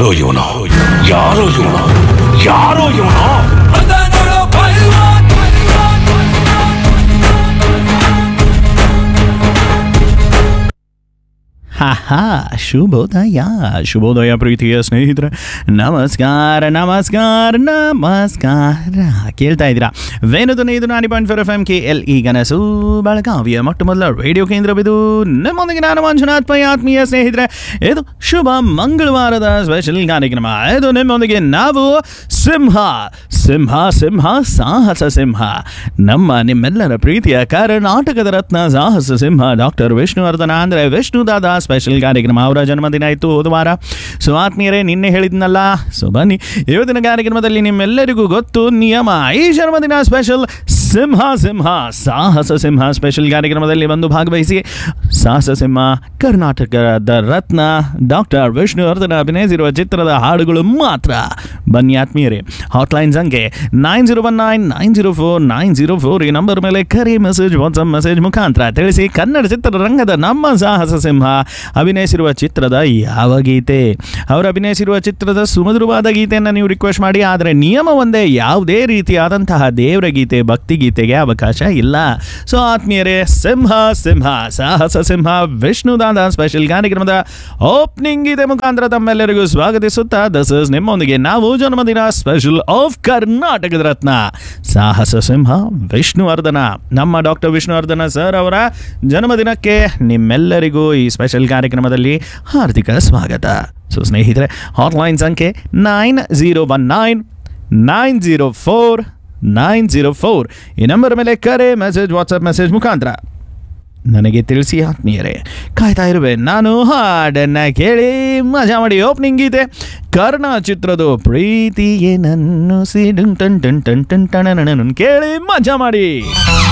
ಯಾರೋ ಇವನು ಯಾರೋ ಇವನು ಯಾರೋ ಇವನು ಹಾ ಶುಭೋದಯ ಶುಭೋದಯ ಪ್ರೀತಿಯ ಸ್ನೇಹಿತರೆ ನಮಸ್ಕಾರ ನಮಸ್ಕಾರ ನಮಸ್ಕಾರ ಕೇಳ್ತಾ ಇದ್ದೀರಾ ವೇಣುದನ ಇದು ninety point four F M K L E ಗನಸು ಬೆಳಗಾವಿಯ ಮೊಟ್ಟ ಮೊದಲ ರೇಡಿಯೋ ಕೇಂದ್ರವಿದು ನಿಮ್ಮೊಂದಿಗೆ ನಾನು ಮಂಜುನಾಥ್ ಪೈ ಆತ್ಮೀಯ ಸ್ನೇಹಿತರೆ ಇದು ಶುಭ ಮಂಗಳವಾರದ ಸ್ಪೆಷಲ್ ಕಾರ್ಯಕ್ರಮ ಇದು ನಿಮ್ಮೊಂದಿಗೆ ನಾವು ಸಿಂಹ ಸಿಂಹ ಸಿಂಹ ಸಾಹಸ ಸಿಂಹ ನಮ್ಮ ನಿಮ್ಮೆಲ್ಲರ ಪ್ರೀತಿಯ ಕರ್ನಾಟಕದ ರತ್ನ ಸಾಹಸ ಸಿಂಹ ಡಾಕ್ಟರ್ ವಿಷ್ಣುವರ್ಧನ ಅಂದರೆ ವಿಷ್ಣುದಾದ ಸ್ಪೆಷಲ್ ಕಾರ್ಯಕ್ರಮ ಅವರ ಜನ್ಮದಿನ ಇತ್ತು ಹೋದ ವಾರ ಸೊ ಆತ್ಮೀಯರೇ ನಿನ್ನೆ ಹೇಳಿದ್ನಲ್ಲ ಸೊ ಬನ್ನಿ ಇವತ್ತಿನ ಕಾರ್ಯಕ್ರಮದಲ್ಲಿ ನಿಮ್ಮೆಲ್ಲರಿಗೂ ಗೊತ್ತು ನಿಯಮ ಈ ಜನ್ಮದಿನ ಸ್ಪೆಷಲ್ ಸಿಂಹ ಸಿಂಹ ಸಾಹಸ ಸಿಂಹ ಸ್ಪೆಷಲ್ ಕಾರ್ಯಕ್ರಮದಲ್ಲಿ ಬಂದು ಭಾಗವಹಿಸಿ ಸಾಹಸ ಸಿಂಹ ಕರ್ನಾಟಕದ ರತ್ನ ಡಾಕ್ಟರ್ ವಿಷ್ಣುವರ್ಧನ ಅಭಿನಯಿಸಿರುವ ಚಿತ್ರದ ಹಾಡುಗಳು ಮಾತ್ರ ಬನ್ನಿ ಆತ್ಮೀಯರೇ ಹಾಟ್ಲೈನ್ ಸಂಖ್ಯೆ nine zero one nine nine zero four nine zero four ಈ ನಂಬರ್ ಮೇಲೆ ಕರೆ ಮೆಸೇಜ್ ವಾಟ್ಸಪ್ ಮೆಸೇಜ್ ಮುಖಾಂತರ ತಿಳಿಸಿ ಕನ್ನಡ ಚಿತ್ರರಂಗದ ನಮ್ಮ ಸಾಹಸ ಸಿಂಹ ಅಭಿನಯಿಸಿರುವ ಚಿತ್ರದ ಯಾವ ಗೀತೆ ಅವರು ಅಭಿನಯಿಸಿರುವ ಚಿತ್ರದ ಸುಮಧುರವಾದ ಗೀತೆಯನ್ನು ನೀವು ರಿಕ್ವೆಸ್ಟ್ ಮಾಡಿ ಆದರೆ ನಿಯಮ ಒಂದೇ ಯಾವುದೇ ರೀತಿಯಾದಂತಹ ದೇವರ ಗೀತೆ ಭಕ್ತಿ ಗೀತೆಗೆ ಅವಕಾಶ ಇಲ್ಲ ಸೊ ಆತ್ಮೀಯರೇ ಸಿಂಹ ಸಿಂಹ ಸಾಹಸ ಸಿಂಹ ವಿಷ್ಣುದಾದ ಸ್ಪೆಷಲ್ ಕಾರ್ಯಕ್ರಮದ ಓಪನಿಂಗ್ ಗೀತೆ ಮುಖಾಂತರ ತಮ್ಮೆಲ್ಲರಿಗೂ ಸ್ವಾಗತಿಸುತ್ತಾ ದಸ್ ಇಸ್ ನಿಮ್ಮೊಂದಿಗೆ ನಾವು ಜನ್ಮದಿನ ಸ್ಪೆಷಲ್ ಆಫ್ ಕರ್ನಾಟಕದ ರತ್ನ ಸಾಹಸ ಸಿಂಹ ವಿಷ್ಣುವರ್ಧನ ನಮ್ಮ ಡಾಕ್ಟರ್ ವಿಷ್ಣುವರ್ಧನ ಸರ್ ಅವರ ಜನ್ಮದಿನಕ್ಕೆ ನಿಮ್ಮೆಲ್ಲರಿಗೂ ಈ ಸ್ಪೆಷಲ್ ಕಾರ್ಯಕ್ರಮದಲ್ಲಿ ಹಾರ್ದಿಕ ಸ್ವಾಗತ ಸೊ ಸ್ನೇಹಿತರೆ ಹಾಟ್ಲೈನ್ ಸಂಖ್ಯೆ nine zero one nine nine zero four nine zero four ಈ ನಂಬರ್ ಮೇಲೆ ಕರೆ ಮೆಸೇಜ್ ವಾಟ್ಸಪ್ ಮೆಸೇಜ್ ಮುಖಾಂತರ ನನಗೆ ತಿಳಿಸಿ ಆತ್ಮೀಯರೇ ಕಾಯ್ತಾ ಇರುವೆ ನಾನು ಹಾಡನ್ನ ಕೇಳಿ ಮಜಾ ಮಾಡಿ ಓಪನಿಂಗ್ ಗೀತೆ ಕರ್ಣ ಚಿತ್ರದ ಪ್ರೀತಿಯೇ ನನ್ನು ಸಿಡುಂ ಟನ್ ಟನ್ ಟನ್ ಟನ್ ಟಣ ಕೇಳಿ ಮಜಾ ಮಾಡಿ